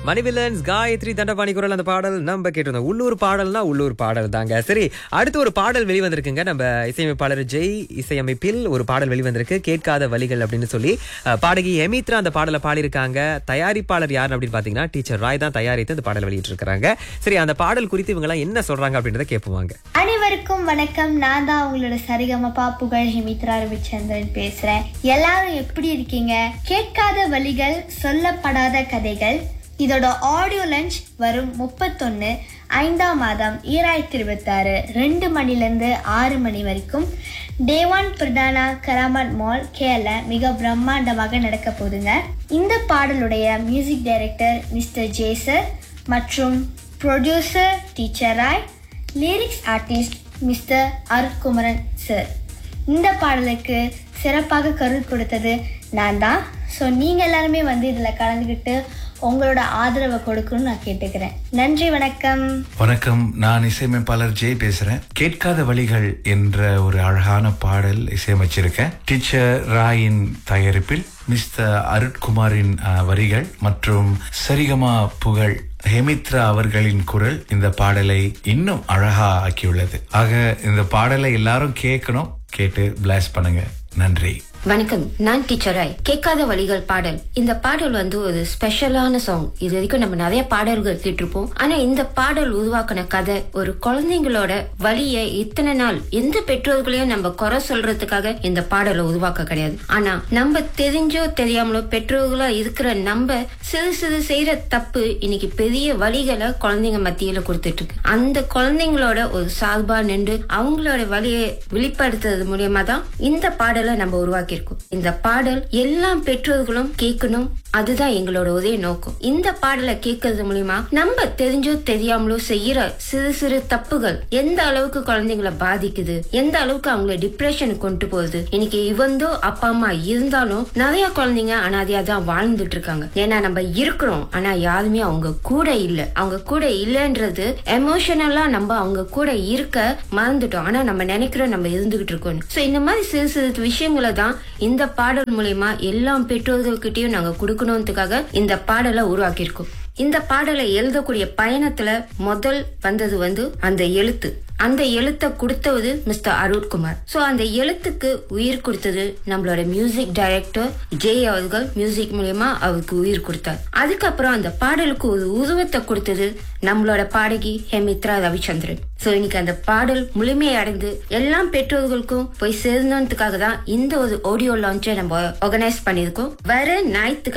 மணிவில்லன்ஸ் காயத்ரி தண்டபாணி குரல் அந்த பாடல் நம்ம கேட்டிருந்தோம் உள்ளூர் பாடல்னா உள்ளூர் பாடல் தாங்க சரி அடுத்து ஒரு பாடல் வெளிவந்திருக்குங்க நம்ம இசையமைப்பாளர் ஜெய் இசையமைப்பில் ஒரு பாடல் வெளிவந்திருக்கு கேட்காத வழிகள் அப்படின்னு சொல்லி அஹ், பாடகி எமித்ரா அந்த பாடலை பாடியிருக்காங்க தயாரிப்பாளர் யார் அப்படின்னு பாத்தீங்கன்னா டீச்சர் ராய் தான் தயாரித்து அந்த பாடல் வெளியிட்டு இருக்காங்க சரி அந்த பாடல் குறித்து இவங்க எல்லாம் என்ன சொல்றாங்க அப்படின்றத கேட்போம் அனைவருக்கும் வணக்கம் நான் தான் உங்களோட சரிகமபா புகழ் ஹிமித்ரா ரவிச்சந்திரன் பேசுறேன் எல்லாரும் எப்படி இருக்கீங்க கேட்காத வழிகள் சொல்லப்படாத கதைகள் இதோட ஆடியோ லஞ்ச் வரும் முப்பத்தொன்னு ஐந்தாம் மாதம் ஈராயிரத்தி இருபத்தாறு ரெண்டு மணிலேருந்து ஆறு மணி வரைக்கும் டேவான் பிரதானா கராமட் மால் கேரள மிக பிரம்மாண்டமாக நடக்க போகுதுங்க இந்த பாடலுடைய மியூசிக் டைரக்டர் மிஸ்டர் ஜேசர் மற்றும் producer teacher Roy lyrics artist mister Arutkumaran sir இந்த பாடலுக்கு சிறப்பாக கருத்து கொடுத்தது நான் தான் ஸோ நீங்கள் எல்லாருமே வந்து இதில் கலந்துக்கிட்டு உங்களோட ஆதரவை கொடுக்கணும்னு நான் கேட்டுக்கிறேன் நன்றி வணக்கம் வணக்கம் நான் இசையமைப்பாளர் ஜெய் பேசுறேன் கேட்காத வழிகள் என்ற ஒரு அழகான பாடல் இசையமைச்சிருக்கேன் டீச்சர் ராயின் தயாரிப்பில் மிஸ்டர் அருட்குமாரின் அஹ், வரிகள் மற்றும் சரிகமா புகழ் ஹேமித்ரா அவர்களின் குரல் இந்த பாடலை இன்னும் அழகா ஆக்கியுள்ளது ஆக இந்த பாடலை எல்லாரும் கேட்கணும் கேட்டு பிளாஸ் பண்ணுங்க நன்றி வணக்கம் நான் டீச்சராய் கேட்காத வழிகள் பாடல் இந்த பாடல் வந்து ஒரு ஸ்பெஷலான சாங் இது வரைக்கும் நம்ம நிறைய பாடல்கள் கேட்டிருப்போம் ஆனா இந்த பாடல் உருவாக்கின கதை ஒரு குழந்தைங்களோட வழியை இத்தனை நாள் எந்த பெற்றோர்களையும் நம்ம குறை சொல்றதுக்காக இந்த பாடலை உருவாக்க கிடையாது ஆனா நம்ம தெரிஞ்சோ தெரியாமலோ பெற்றோர்களா இருக்கிற நம்ம சிறு சிறு செய்யற தப்பு இன்னைக்கு பெரிய வழிகளை குழந்தைங்க மத்தியில கொடுத்துட்டு இருக்கு அந்த குழந்தைங்களோட ஒரு சார்பா நின்று அவங்களோட வழியை வெளிப்படுத்துறது மூலியமா தான் இந்த பாடலை நம்ம உருவாக்கியிருக்கோம் இந்த பாடல் எல்லா பெற்றோர்களும் கேட்கணும் அதுதான் எங்களோட ஒரே நோக்கம் இந்த பாடலை கேட்கறது மூலியமா நம்ம தெரிஞ்சோ தெரியாமலோ செய்யற சிறு சிறு தப்புகள் எந்த அளவுக்கு குழந்தைங்களை பாதிக்குது எந்த அளவுக்கு அவங்கள டிப்ரெஷனுக்கு கொண்டு போகுது இன்னைக்கு இவந்தோ அப்பா அம்மா இருந்தாலும் நிறைய குழந்தைங்க அனாதையா தான் வாழ்ந்துட்டு இருக்காங்க ஏன்னா நம்ம இருக்கிறோம் ஆனா யாருமே அவங்க கூட இல்ல அவங்க கூட இல்லன்றது எமோஷனலா நம்ம அவங்க கூட இருக்க மறந்துட்டோம் ஆனா நம்ம நினைக்கிறோம் நம்ம இருந்துகிட்டு இருக்கோம் சோ இந்த மாதிரி சிறு சிறு விஷயங்களை தான் இந்த பாடல் மூலியமா எல்லா பெற்றோர்கள்கிட்டயும் நாங்க கொடுக்கணும்ன்றதுக்காக இந்த பாடலை உருவாக்கியிருக்கோம் இந்த பாடலை எழுதக்கூடிய பயணத்துல முதல் வந்தது வந்து அந்த எழுத்து அந்த எழுத்தை கொடுத்தது மிஸ்டர் அருட்குமார் சோ அந்த எழுத்துக்கு உயிர் கொடுத்தது நம்மளோட மியூசிக் டைரக்டர் ஜெய் அவர்கள் மியூசிக் மூலியமா அவருக்கு உயிர் கொடுத்தார் அதுக்கப்புறம் அந்த பாடலுக்கு ஒரு உருவத்தை கொடுத்தது நம்மளோட பாடகி ஹெமித்ரா ரவிச்சந்திரன் சோ இன்னைக்கு அந்த பாடல் முழுமையை அடைந்து எல்லா பெற்றோர்களுக்கும் போய் சேர்ந்ததுக்காக தான் இந்த ஒரு ஆடியோ லான்ச்சை நம்ம ஆர்கனைஸ் பண்ணியிருக்கோம் வர ஞாயிற்றுக்கிழமை